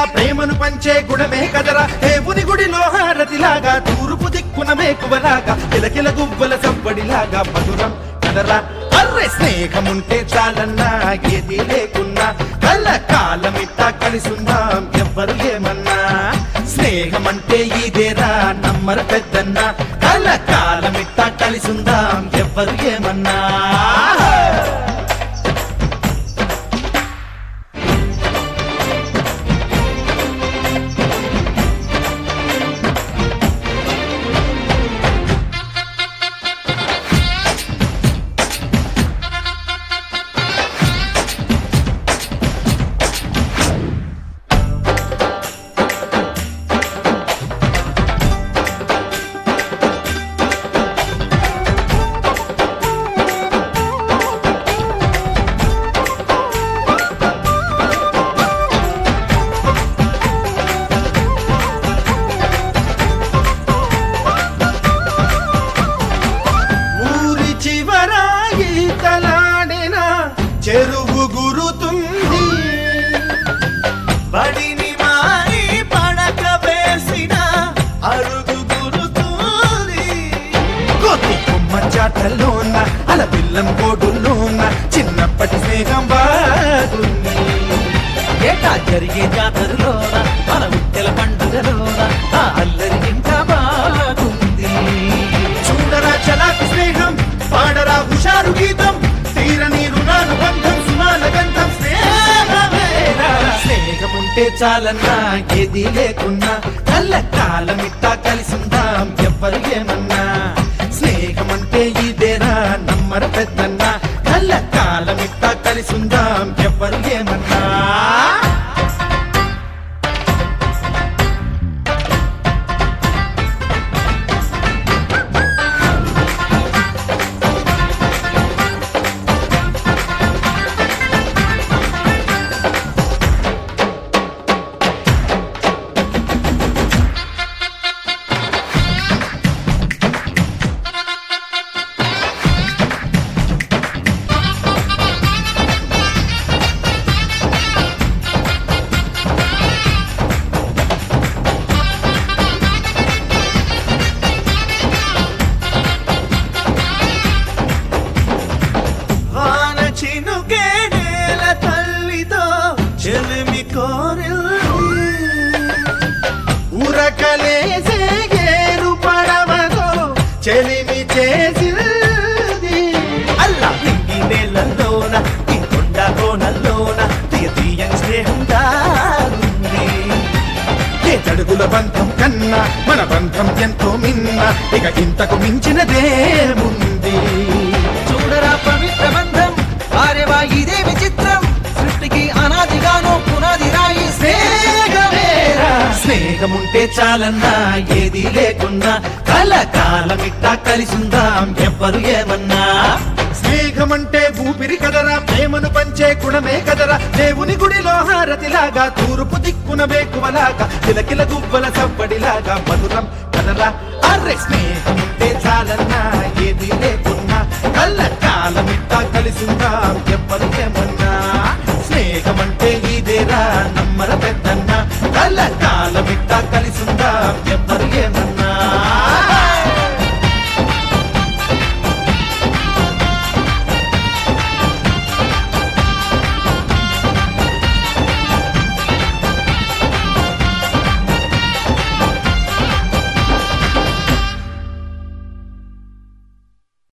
కదరా ప్రేమను పంచే గుణమే కదరా దేవుని గుడిలో హారతిలాగా తూర్పు దిక్కున మేకువలాగా కిలకిల గువ్వల సవ్వడిలాగా మధురం కదరా అర్రె స్నేహముంటే చాలన్నా ఏది లేకున్నా కళ్ళ కాలమిట్టా కలిసుందాం ఎవ్వరు ఏమన్నా స్నేహమంటే ఇదేరా నమ్మర పెద్దన్న కళ్ళ కాలమిట్టా కలిసుందాం ఎవ్వరు ఏమన్నా ఊరి చివర ఈతలాడిన చెరువు గురుతుంది బడిని మారి పడక వేసిన అరుగు గురుతుంది కోతి కొమ్మ చాటల్లోన అల పిల్లం కోడుల్లోన చిన్నప్పటి స్నేహం బాగుంది ఏటా జరిగే జాతరలోన మన విట్టెల పండుగలోన ఆ అల్లరి ఇంకా బాగుంది చూడరా చలాకు స్నేహం పాడరా హుషారు గీతం తీరని రుణానుబంధం సునాల గంధం స్నేహమేరా స్నేహముంటే చాలన్నా ఏది లేకున్నా కళ్ళ కాలమిట్టా కలిసిందాం ఎవ్వరు ఏమన్నా స్నేహమంటే ఇదేరా నమ్మర పెద్దన్న కళ్ళ కాలమిట్టా కలిసిందాం ఎవ్వరు ఏమన్నా వాన చినుకే నేల తల్లితో చెలిమి కోరిల్లి ఉరకలేసే ఏరు పడవతో చెలిమి చేసింది అల్లా నింగి నేలలోన ఈ కొండ కోనల్లోన తీయ తీయని స్నేహం దాగుంది ఏ తడుగుల బంధం కన్నా మన బంధం ఎంతో మిన్న ఇక ఇంతకు మించినదేముంది చూడరా పవిత్ర బంధం వారేవా ఇదే విచిత్రం సృష్టికి అనాదిగాను పునాది రాయి స్నేహమేరా స్నేహముంటే చాలన్నా ఏది లేకున్నా కలకాలమిట్టా కలిసిందాం ఎవ్వరు ఏమన్నా స్నేహమంటే ఊపిరి కదరా ప్రేమను పంచే గుణమే కదరా దేవుని గుడిలో హారతిలాగా తూర్పు దిక్కున వేకువలాగా కిలకిల గువ్వల సవ్వడిలాగా మధురం కదరా అర్రె స్నేహముంటే చాలన్నా ఏది లేకున్నా కళ్ళ కాలమిట్టా కలిసిందాం ఎవ్వరు ఏమన్నా స్నేహమంటే ఇదేరా నమ్మర పెద్దన్న కళ్ళ కాలమిట్టా కలిసిందాం ఎవ్వరు ఏమన్నా